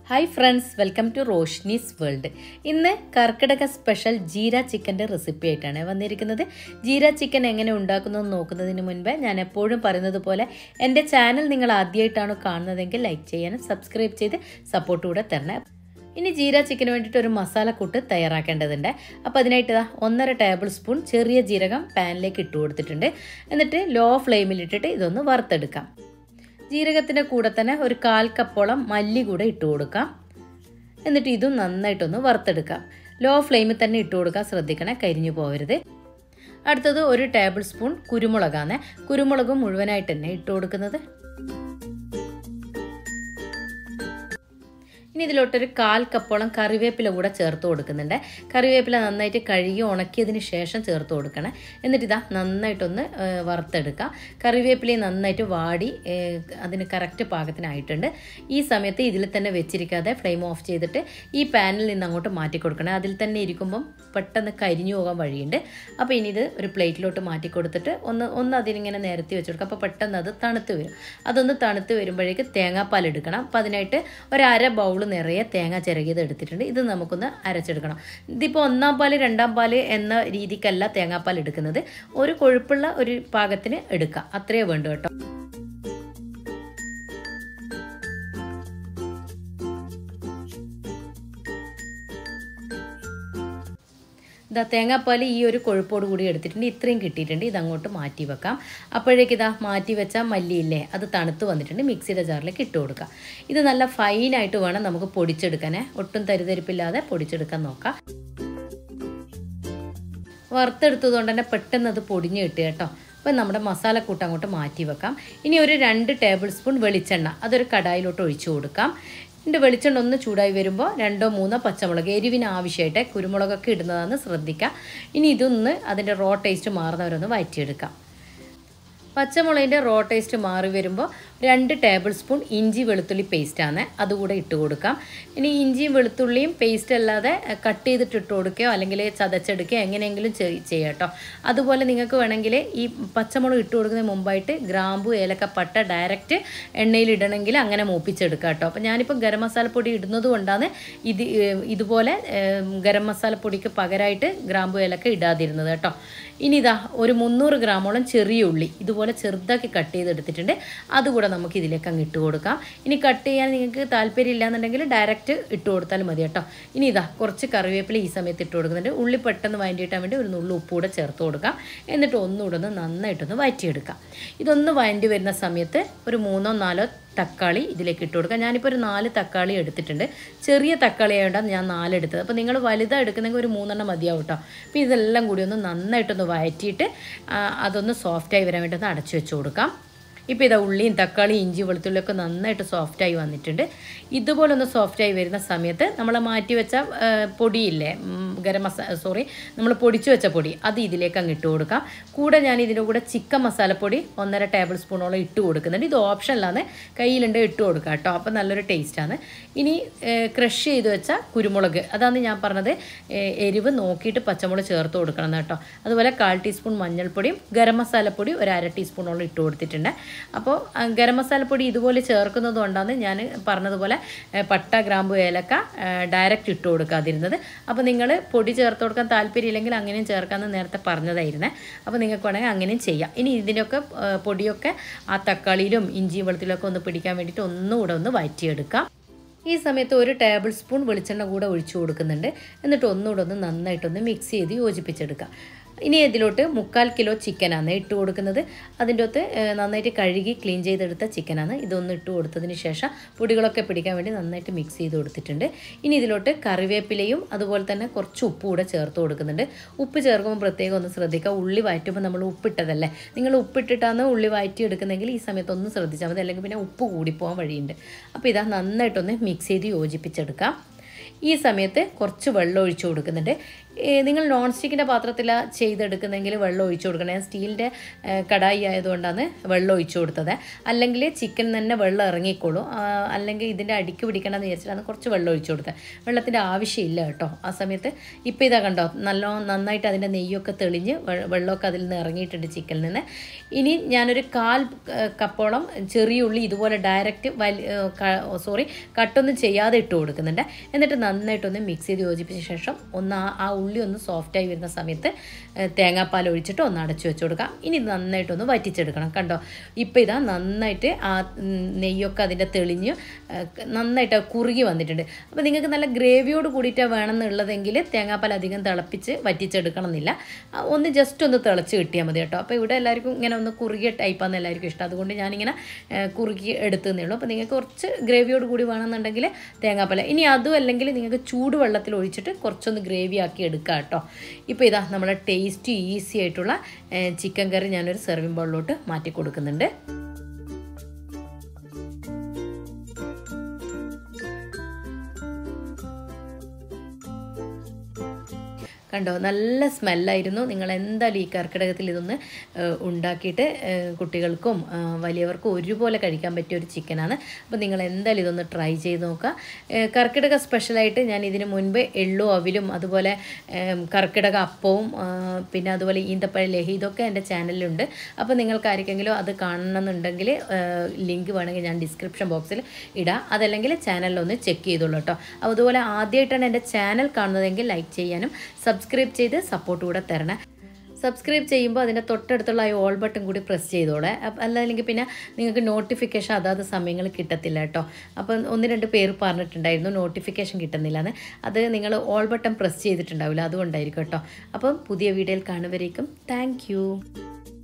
hi friends welcome to Roshni's world ഇന്ന് Karkidaka special jeera ചിക്കൻ്റെ recipe ആയിട്ടാണ് വന്നിരിക്കുന്നത് ജീര ചിക്കൻ എങ്ങനെ ഉണ്ടാക്കുന്നത് നോക്കുന്നതിന് മുൻപ് ഞാൻ എപ്പോഴും പറയുന്നത് പോലെ എൻ്റെ ചാനൽ നിങ്ങൾ ആദ്യമായിട്ടാണ് കാണുന്നതെങ്കിൽ ലൈക്ക് ചെയ്യാനും സബ്സ്ക്രൈബ് ചെയ്ത് സപ്പോർട്ട് കൂടെ തരണേ ഇനി ജീര ചിക്കന് വേണ്ടിയിട്ട് ഒരു മസാലക്കൂട്ട് തയ്യാറാക്കേണ്ടതുണ്ട് അപ്പോൾ അതിനായിട്ട് ഇതാ ഒന്നര ടേബിൾ സ്പൂൺ ചെറിയ ജീരകം പാനിലേക്ക് ഇട്ട് കൊടുത്തിട്ടുണ്ട് എന്നിട്ട് ലോ ഫ്ലെയിമിലിട്ടിട്ട് ഇതൊന്ന് വറുത്തെടുക്കാം ജീരകത്തിൻ്റെ കൂടെ തന്നെ ഒരു കാൽ കപ്പോളം മല്ലി കൂടെ ഇട്ട് കൊടുക്കാം എന്നിട്ട് ഇതും നന്നായിട്ടൊന്ന് വറുത്തെടുക്കാം ലോ ഫ്ലെയിമിൽ തന്നെ ഇട്ട് കൊടുക്കാൻ ശ്രദ്ധിക്കണേ കരിഞ്ഞു പോകരുത് അടുത്തത് ഒരു ടേബിൾ സ്പൂൺ കുരുമുളകാണ് കുരുമുളകും മുഴുവനായിട്ട് തന്നെ ഇട്ട് കൊടുക്കുന്നത് ഇനി ഇതിലോട്ടൊരു കാൽ കപ്പോളം കറിവേപ്പില കൂടെ ചേർത്ത് കൊടുക്കുന്നുണ്ട് കറിവേപ്പില നന്നായിട്ട് കഴുകി ഉണക്കിയതിന് ശേഷം ചേർത്ത് കൊടുക്കണം എന്നിട്ട് ഇതാ നന്നായിട്ടൊന്ന് വറുത്തെടുക്കുക കറിവേപ്പിലയും നന്നായിട്ട് വാടി അതിന് കറക്റ്റ് പാകത്തിനായിട്ടുണ്ട് ഈ സമയത്ത് ഇതിൽ തന്നെ വെച്ചിരിക്കാതെ ഫ്ലെയിം ഓഫ് ചെയ്തിട്ട് ഈ പാനിൽ നിന്ന് അങ്ങോട്ട് മാറ്റി കൊടുക്കണം അതിൽ തന്നെ ഇരിക്കുമ്പം പെട്ടെന്ന് കരിഞ്ഞു പോകാൻ വഴിയുണ്ട് അപ്പോൾ ഇനി ഇത് ഒരു പ്ലേറ്റിലോട്ട് മാറ്റി കൊടുത്തിട്ട് ഒന്ന് ഒന്ന് അതിനിങ്ങനെ നിരത്തി വെച്ച് കൊടുക്കുക അപ്പോൾ പെട്ടെന്ന് അത് തണുത്ത് വരും അതൊന്ന് തണുത്ത് വരുമ്പോഴേക്ക് തേങ്ങാപ്പാൽ എടുക്കണം അപ്പോൾ അതിനായിട്ട് ഒരു അര ബൗൾ നിറയെ തേങ്ങ ചിരകിയത് എടുത്തിട്ടുണ്ട് ഇത് നമുക്കൊന്ന് അരച്ചെടുക്കണം ഇതിപ്പോൾ ഒന്നാം പാല് രണ്ടാം പാല് എന്ന രീതിക്കല്ല തേങ്ങാപ്പാൽ എടുക്കുന്നത് ഒരു കൊഴുപ്പുള്ള ഒരു പാകത്തിന് എടുക്കുക അത്രയേ വേണ്ടു കേട്ടോ ഇതാ തേങ്ങാപ്പാൽ ഈ ഒരു കൊഴുപ്പോട് കൂടി എടുത്തിട്ടുണ്ട് ഇത്രയും കിട്ടിയിട്ടുണ്ട് ഇതങ്ങോട്ട് മാറ്റി വെക്കാം അപ്പോഴേക്ക് ഇതാ മാറ്റി വെച്ച മല്ലിയില്ലേ അത് തണുത്ത് വന്നിട്ടുണ്ട് മിക്സിയുടെ ജാറിലേക്ക് ഇട്ട് കൊടുക്കുക ഇത് നല്ല ഫൈനായിട്ട് വേണം നമുക്ക് പൊടിച്ചെടുക്കാനേ ഒട്ടും തരിതരിപ്പില്ലാതെ പൊടിച്ചെടുക്കാൻ നോക്കാം വറുത്തെടുത്തതുകൊണ്ട് തന്നെ പെട്ടെന്ന് അത് പൊടിഞ്ഞ് കിട്ടുക കേട്ടോ അപ്പം നമ്മുടെ മസാലക്കൂട്ട് അങ്ങോട്ട് മാറ്റി വെക്കാം ഇനി ഒരു രണ്ട് ടേബിൾ സ്പൂൺ വെളിച്ചെണ്ണ അതൊരു കടായിലോട്ട് ഒഴിച്ചു കൊടുക്കാം ഇതിൻ്റെ വെളിച്ചെണ്ണ ഒന്ന് ചൂടായി വരുമ്പോൾ രണ്ടോ മൂന്നോ പച്ചമുളക് എരിവിന് ആവശ്യമായിട്ട് കുരുമുളകൊക്കെ ഇടുന്നതാണ് ശ്രദ്ധിക്കുക ഇനി ഇതൊന്ന് അതിൻ്റെ റോ ടേസ്റ്റ് മാറുന്നവരൊന്ന് വയറ്റിയെടുക്കാം പച്ചമുളകിൻ്റെ റോ ടേസ്റ്റ് മാറി വരുമ്പോൾ രണ്ട് ടേബിൾ സ്പൂൺ ഇഞ്ചി വെളുത്തുള്ളി പേസ്റ്റാണ് അതുകൂടെ ഇട്ട് കൊടുക്കാം ഇനി ഇഞ്ചിയും വെളുത്തുള്ളിയും പേസ്റ്റ് അല്ലാതെ കട്ട് ചെയ്തിട്ട് ഇട്ട് കൊടുക്കുകയോ അല്ലെങ്കിൽ ചതച്ചെടുക്കുകയോ എങ്ങനെയെങ്കിലും ചെയ്യാം കേട്ടോ അതുപോലെ നിങ്ങൾക്ക് വേണമെങ്കിൽ ഈ പച്ചമുളക് ഇട്ട് കൊടുക്കുന്നതിന് മുമ്പായിട്ട് ഗ്രാമ്പു ഏലക്കപ്പട്ട ഡയറക്റ്റ് എണ്ണയിൽ ഇടണമെങ്കിൽ അങ്ങനെ മൂപ്പിച്ചെടുക്കാം കേട്ടോ അപ്പോൾ ഞാനിപ്പോൾ ഗരം മസാലപ്പൊടി ഇടുന്നത് കൊണ്ടാണ് ഇത് ഇതുപോലെ ഗരം മസാലപ്പൊടിക്ക് പകരമായിട്ട് ഗ്രാമ്പു ഏലക്ക ഇടാതിരുന്നത് കേട്ടോ ഇനി ഇതാ ഒരു മുന്നൂറ് ഗ്രാമോളം ചെറിയ ഉള്ളി ഇതുപോലെ ചെറുതാക്കി കട്ട് ചെയ്തെടുത്തിട്ടുണ്ട് അതുകൂടെ നമുക്ക് ഇതിലേക്ക് അങ്ങ് ഇട്ട് കൊടുക്കാം ഇനി കട്ട് ചെയ്യാൻ നിങ്ങൾക്ക് താല്പര്യം ഇല്ലാന്നുണ്ടെങ്കിൽ ഡയറക്റ്റ് ഇട്ട് കൊടുത്താലും മതി കേട്ടോ ഇനി ഇതാ കുറച്ച് കറിവേപ്പില ഈ സമയത്ത് ഇട്ട് കൊടുക്കുന്നുണ്ട് ഉള്ളി പെട്ടെന്ന് വഴണ്ടിയിട്ടാൻ വേണ്ടി ഒരു നുള്ളു ഉപ്പ് കൂടെ ചേർത്ത് കൊടുക്കാം എന്നിട്ട് ഒന്നുകൂടെ ഒന്ന് നന്നായിട്ടൊന്ന് വഴറ്റിയെടുക്കാം ഇതൊന്ന് വഴണ്ടി വരുന്ന സമയത്ത് ഒരു മൂന്നോ നാലോ തക്കാളി ഇതിലേക്ക് ഇട്ട് കൊടുക്കാം ഞാനിപ്പോൾ ഒരു നാല് തക്കാളി എടുത്തിട്ടുണ്ട് ചെറിയ തക്കാളി ആയതുകൊണ്ടാണ് ഞാൻ നാല് എടുത്തത് അപ്പോൾ നിങ്ങൾ വലുതാണ് എടുക്കുന്നെങ്കിൽ ഒരു മൂന്നെണ്ണം മതിയാവും കേട്ടോ അപ്പോൾ ഇതെല്ലാം കൂടി ഒന്ന് നന്നായിട്ടൊന്ന് വഴറ്റിയിട്ട് അതൊന്ന് സോഫ്റ്റായി വരാൻ വേണ്ടി ഒന്ന് അടച്ചു വെച്ച് കൊടുക്കാം ഇപ്പോൾ ഇതാ ഉള്ളിയും തക്കാളിയും ഇഞ്ചി വെളുത്തുള്ളിയൊക്കെ നന്നായിട്ട് സോഫ്റ്റായി വന്നിട്ടുണ്ട് ഇതുപോലെ ഒന്ന് സോഫ്റ്റായി വരുന്ന സമയത്ത് നമ്മൾ മാറ്റി വെച്ച പൊടിയില്ലേ ഗരം മസാല സോറി നമ്മൾ പൊടിച്ചു വെച്ച പൊടി അത് ഇതിലേക്ക് അങ്ങ് ഇട്ട് കൊടുക്കാം കൂടെ ഞാൻ ഇതിൻ്റെ കൂടെ ചിക്കൻ മസാലപ്പൊടി ഒന്നര ടേബിൾ സ്പൂണോളം ഇട്ട് കൊടുക്കുന്നുണ്ട് ഇത് ഓപ്ഷനിലാണ് കയ്യിലുണ്ട് ഇട്ട് കൊടുക്കുക കേട്ടോ അപ്പോൾ നല്ലൊരു ടേസ്റ്റാണ് ഇനി ക്രഷ് ചെയ്ത് വെച്ച കുരുമുളക് അതാണ് ഞാൻ പറഞ്ഞത് എരിവ് നോക്കിയിട്ട് പച്ചമുളക് ചേർത്ത് കൊടുക്കണം കേട്ടോ അതുപോലെ കാൽ ടീസ്പൂൺ മഞ്ഞൾപ്പൊടിയും ഗരം മസാലപ്പൊടി ഒരു അര ടീസ്പൂണോളം ഇട്ട് കൊടുത്തിട്ടുണ്ട് അപ്പോൾ ഗരം മസാലപ്പൊടി ഇതുപോലെ ചേർക്കുന്നത് കൊണ്ടാണ് ഞാൻ പറഞ്ഞതുപോലെ പട്ട ഗ്രാമ്പു ഏലക്ക ഡയറക്റ്റ് ഇട്ട് കൊടുക്കാതിരുന്നത് അപ്പോൾ നിങ്ങൾ പൊടി ചേർത്ത് കൊടുക്കാൻ താല്പര്യമില്ലെങ്കിൽ അങ്ങനെയും ചേർക്കാമെന്ന് നേരത്തെ പറഞ്ഞതായിരുന്നേ അപ്പോൾ നിങ്ങൾക്ക് വേണമെങ്കിൽ അങ്ങനെയും ചെയ്യാം ഇനി ഇതിൻ്റെയൊക്കെ പൊടിയൊക്കെ ആ തക്കാളിയിലും ഇഞ്ചിയും വെളുത്തിലൊക്കെ ഒന്ന് പിടിക്കാൻ വേണ്ടിയിട്ട് ഒന്നുകൂടെ ഒന്ന് വഴറ്റിയെടുക്കാം ഈ സമയത്ത് ഒരു ടേബിൾ സ്പൂൺ വെളിച്ചെണ്ണ കൂടെ ഒഴിച്ചു കൊടുക്കുന്നുണ്ട് എന്നിട്ട് ഒന്നുകൂടെ ഒന്ന് നന്നായിട്ടൊന്ന് മിക്സ് ചെയ്ത് യോജിപ്പിച്ചെടുക്കാം ഇനി ഇതിലോട്ട് മുക്കാൽ കിലോ ചിക്കനാണ് ഇട്ട് കൊടുക്കുന്നത് അതിൻ്റെ അകത്ത് നന്നായിട്ട് കഴുകി ക്ലീൻ ചെയ്തെടുത്ത ചിക്കനാണ് ഇതൊന്ന് ഇട്ട് കൊടുത്തതിന് ശേഷം പൊടികളൊക്കെ പിടിക്കാൻ വേണ്ടി നന്നായിട്ട് മിക്സ് ചെയ്ത് കൊടുത്തിട്ടുണ്ട് ഇനി ഇതിലോട്ട് കറിവേപ്പിലയും അതുപോലെ തന്നെ കുറച്ച് ഉപ്പ് കൂടെ ചേർത്ത് കൊടുക്കുന്നുണ്ട് ഉപ്പ് ചേർക്കുമ്പോൾ പ്രത്യേകം ഒന്ന് ശ്രദ്ധിക്കുക ഉള്ളി വഴറ്റുമ്പോൾ നമ്മൾ ഉപ്പിട്ടതല്ലേ നിങ്ങൾ ഉപ്പിട്ടിട്ടാണ് ഉള്ളി വഴറ്റി എടുക്കുന്നെങ്കിൽ ഈ സമയത്ത് ഒന്ന് ശ്രദ്ധിച്ചാൽ മതി അല്ലെങ്കിൽ പിന്നെ ഉപ്പ് കൂടിപ്പോകാൻ വഴിയുണ്ട് അപ്പോൾ ഇതാ നന്നായിട്ടൊന്ന് മിക്സ് ചെയ്ത് യോജിപ്പിച്ചെടുക്കാം ഈ സമയത്ത് കുറച്ച് വെള്ളം ഒഴിച്ചു കൊടുക്കുന്നുണ്ട് ഏ, നിങ്ങൾ നോൺ സ്റ്റിക്കിൻ്റെ പാത്രത്തിലാണ് ചെയ്തെടുക്കുന്നെങ്കിൽ വെള്ളം ഒഴിച്ചു കൊടുക്കണം ഞാൻ സ്റ്റീലിൻ്റെ കടായി ആയതുകൊണ്ടാണ് വെള്ളം ഒഴിച്ചു കൊടുത്തത് അല്ലെങ്കിൽ ചിക്കൻ തന്നെ വെള്ളം ഇറങ്ങിക്കോളും ആ, അല്ലെങ്കിൽ ഇതിൻ്റെ അടിക്ക് പിടിക്കണം എന്ന് വിചാരിച്ചിട്ടാണ് കുറച്ച് വെള്ളം ഒഴിച്ചു കൊടുത്തത് വെള്ളത്തിൻ്റെ ആവശ്യമില്ല കേട്ടോ ആ സമയത്ത് ഇപ്പോൾ ഇതാ കണ്ടോ നല്ല നന്നായിട്ട് അതിൻ്റെ നെയ്യൊക്കെ തെളിഞ്ഞ് വെ- വെള്ളമൊക്കെ അതിൽ നിന്ന് ഇറങ്ങിയിട്ടുണ്ട് ചിക്കനിൽ നിന്ന് ഇനി ഞാനൊരു കാൽ ഏ, കപ്പോളം ചെറിയ ഉള്ളി ഇതുപോലെ ഡയറക്റ്റ് വലി സോറി കട്ടൊന്നും ചെയ്യാതെ ഇട്ട് കൊടുക്കുന്നുണ്ട് എന്നിട്ട് നന്നായിട്ടൊന്ന് മിക്സ് ചെയ്ത് യോജിപ്പിച്ച ശേഷം ഒന്ന് ആ ആ ഉള്ളി ഒന്ന് സോഫ്റ്റായി വരുന്ന സമയത്ത് ഏ, തേങ്ങാപ്പാൽ ഒഴിച്ചിട്ട് ഒന്ന് അടച്ചു വെച്ച് കൊടുക്കാം ഇനി ഇത് നന്നായിട്ടൊന്ന് വറ്റിച്ചെടുക്കണം കണ്ടോ ഇപ്പോൾ ഇതാ നന്നായിട്ട് ആ ഉം, നെയ്യൊക്കെ അതിൻ്റെ തെളിഞ്ഞ് ഏ, നന്നായിട്ട് കുറുകി വന്നിട്ടുണ്ട് അപ്പോൾ നിങ്ങൾക്ക് നല്ല ഗ്രേവിയോട് കൂടിയിട്ടാണ് വേണമെന്നുള്ളതെങ്കിൽ തേങ്ങാപ്പാൽ അധികം തിളപ്പിച്ച് വറ്റിച്ചെടുക്കണം എന്നില്ല ആ, ഒന്ന് ജസ്റ്റ് ഒന്ന് തിളച്ച് കിട്ടിയാൽ മതി കേട്ടോ അപ്പോൾ ഇവിടെ എല്ലാവർക്കും ഇങ്ങനെ ഒന്ന് കുറുകിയ ടൈപ്പാണ് എല്ലാവർക്കും ഇഷ്ടം അതുകൊണ്ട് ഞാനിങ്ങനെ ഏ, കുറുകി എടുത്തതേ ഉള്ളൂ അപ്പോൾ നിങ്ങൾക്ക് കുറച്ച് ഗ്രേവിയോട് കൂടി വേണമെന്നുണ്ടെങ്കിൽ തേങ്ങാപ്പാൽ ഇനി അതും അല്ലെങ്കിൽ നിങ്ങൾക്ക് ചൂടുവെള്ളത്തിൽ ഒഴിച്ചിട്ട് കുറച്ചൊന്ന് ഗ്രേവി ആക്കി എടുക്കുക കേട്ടോ ഇപ്പോൾ ഇതാ നമ്മുടെ ടേസ്റ്റി ഈസി ആയിട്ടുള്ള ഏ, ചിക്കൻ കറി ഞാനൊരു സെർവിങ് ബൗളിലോട്ട് മാറ്റി കൊടുക്കുന്നുണ്ട് കണ്ടോ നല്ല സ്മെല്ലായിരുന്നു നിങ്ങൾ എന്തായാലും ഈ കർക്കിടകത്തിൽ ഇതൊന്ന് ഏഹ്, ഉണ്ടാക്കിയിട്ട് ഏഹ്, കുട്ടികൾക്കും ഏഹ്, വലിയവർക്കും ഒരുപോലെ കഴിക്കാൻ പറ്റിയ ഒരു ചിക്കനാണ് അപ്പോൾ നിങ്ങൾ എന്തായാലും ഇതൊന്ന് ട്രൈ ചെയ്ത് നോക്കുക ഏഹ്, കർക്കിടക സ്പെഷ്യലായിട്ട് ഞാൻ ഇതിന് മുൻപ് എള്ളു അവിലും അതുപോലെ ഏഹ്, കർക്കിടക അപ്പവും ഏഹ്, പിന്നെ അതുപോലെ ഈന്തപ്പഴ ലഹി ഇതൊക്കെ എൻ്റെ ചാനലിലുണ്ട് അപ്പോൾ നിങ്ങൾക്ക് ആർക്കെങ്കിലും അത് കാണണമെന്നുണ്ടെങ്കിൽ ലിങ്ക് വേണമെങ്കിൽ ഞാൻ ഡിസ്ക്രിപ്ഷൻ ബോക്സിൽ ഇടാം അതല്ലെങ്കിൽ ചാനലിലൊന്ന് ചെക്ക് ചെയ്തോളൂ കേട്ടോ അപ്പോൾ അതുപോലെ ആദ്യമായിട്ടാണ് എൻ്റെ ചാനൽ കാണുന്നതെങ്കിൽ ലൈക്ക് ചെയ്യാനും സബ്സ്ക്രൈബ് ചെയ്ത് സപ്പോർട്ട് കൂടെ തരണേ സബ്സ്ക്രൈബ് ചെയ്യുമ്പോൾ അതിൻ്റെ തൊട്ടടുത്തുള്ള ഈ ഓൾ ബട്ടൺ കൂടി പ്രസ് ചെയ്തോളെ അപ്പ- അല്ലെങ്കിൽ പിന്നെ നിങ്ങൾക്ക് നോട്ടിഫിക്കേഷൻ അതാത് സമയങ്ങളിൽ കിട്ടത്തില്ല കേട്ടോ അപ്പം ഒന്ന് രണ്ട് പേര് പറഞ്ഞിട്ടുണ്ടായിരുന്നു നോട്ടിഫിക്കേഷൻ കിട്ടുന്നില്ല എന്ന് അത് നിങ്ങൾ ഓൾ ബട്ടൺ പ്രസ് ചെയ്തിട്ടുണ്ടാവില്ല അതുകൊണ്ടായിരിക്കും കേട്ടോ അപ്പം പുതിയ വീഡിയോയിൽ കാണുവരേക്കും താങ്ക്